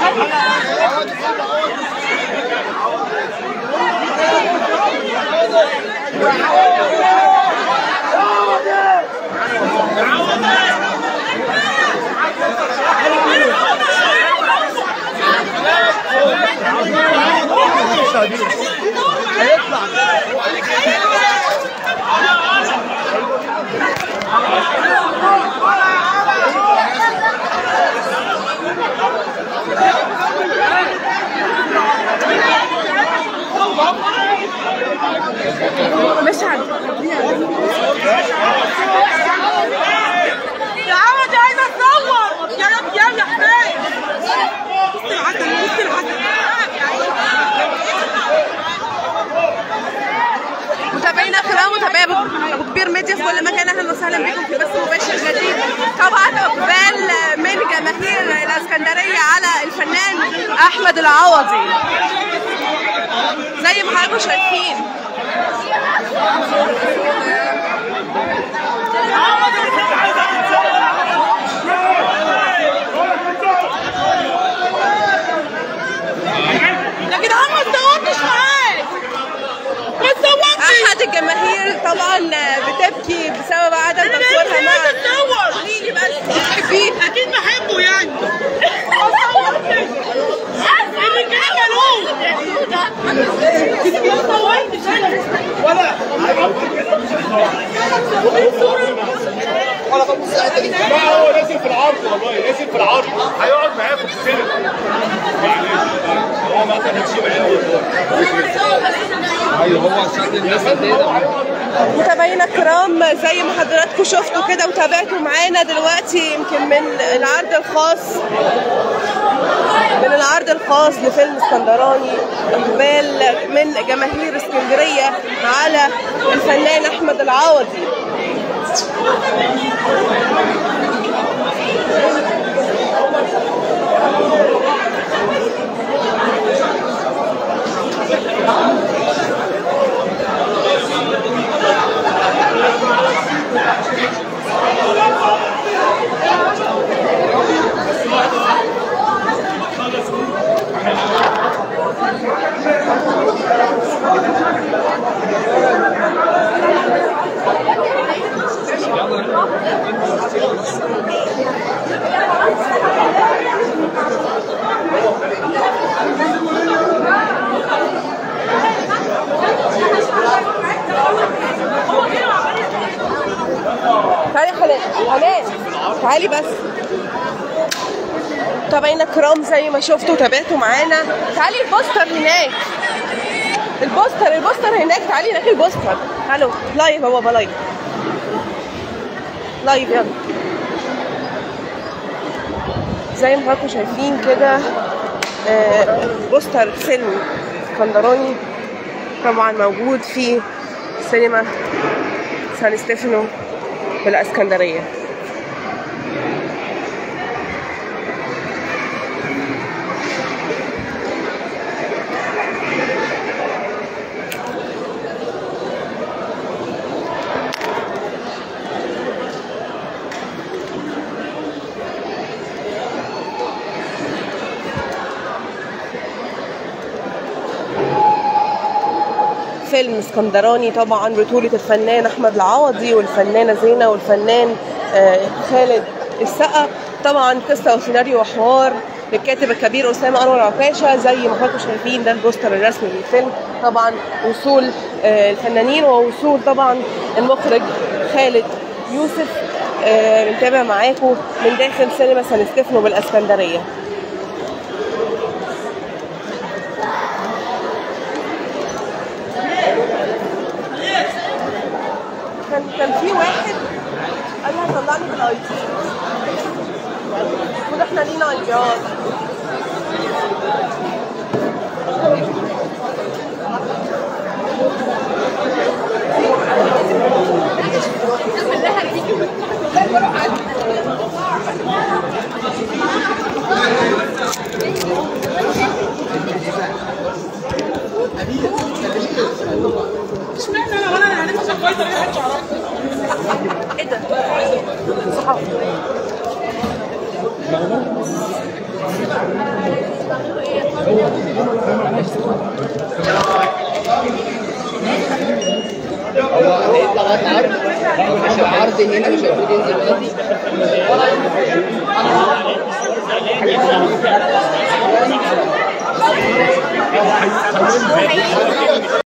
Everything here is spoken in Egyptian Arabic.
مشعل يا عم دي عايزه اتصور يا رب يا يا حبايب بص العسل بص العسل متابعينا الكرام متابعي ابو كبير ميديا في كل مكان اهلا وسهلا بكم في بث مباشر جديد طبعا اقبال من جماهير الاسكندريه على الفنان احمد العوضي زي ما حضراتكم شايفين يا جدعان ما تصورتش معاك ما تصورتش احد الجماهير طبعا بتبكي بسبب عدم انا تصويرها مش عايزه مع اتصور مين بس بتحبيه اكيد بحبه يعني ما صورتش الرجاله مالوش ما صورتش انا لا هو نازل في العرض والله نازل في العرض هيقعد معاكم في السينما معلش هو ما كانش ايوه هو عشان الناس متابعينا الكرام زي ما حضراتكم شفتوا كده وتابعتوا معانا دلوقتي يمكن من العرض الخاص من العرض الخاص لفيلم اسكندراني اقبال من جماهير اسكندريه على الفنان احمد العوضي تعالي حنان حنان تعالي بس متابعينا الكرام زي ما شفتوا وتابعتوا معانا تعالي البوستر هناك البوستر البوستر هناك تعالي هناك البوستر الو لايف يا بابا لايف لايف يلا زي ما حضراتكم شايفين كده آه، بوستر فيلم اسكندراني طبعا موجود في سينما سان ستيفانو بالاسكندريه فيلم اسكندراني طبعا بطولة الفنان أحمد العوضي والفنانة زينة والفنان آه، خالد السقا طبعا قصة وسيناريو وحوار للكاتب الكبير أسامة أنور عكاشة زي ما حضراتكم شايفين ده البوستر الرسمي للفيلم طبعا وصول آه، الفنانين ووصول طبعا المخرج خالد يوسف آه، بنتابع معاكم من داخل سينما سان ستيفانو بالاسكندريه كان كان في واحد قال لي هطلعني بالاي تي المفروض احنا لينا ايديات اشمعنى انا وانا انا هنمسك فايتر ايه محدش يعرفني ايه ده؟ صحافه العرض هنا مش المفروض ينزل دلوقتي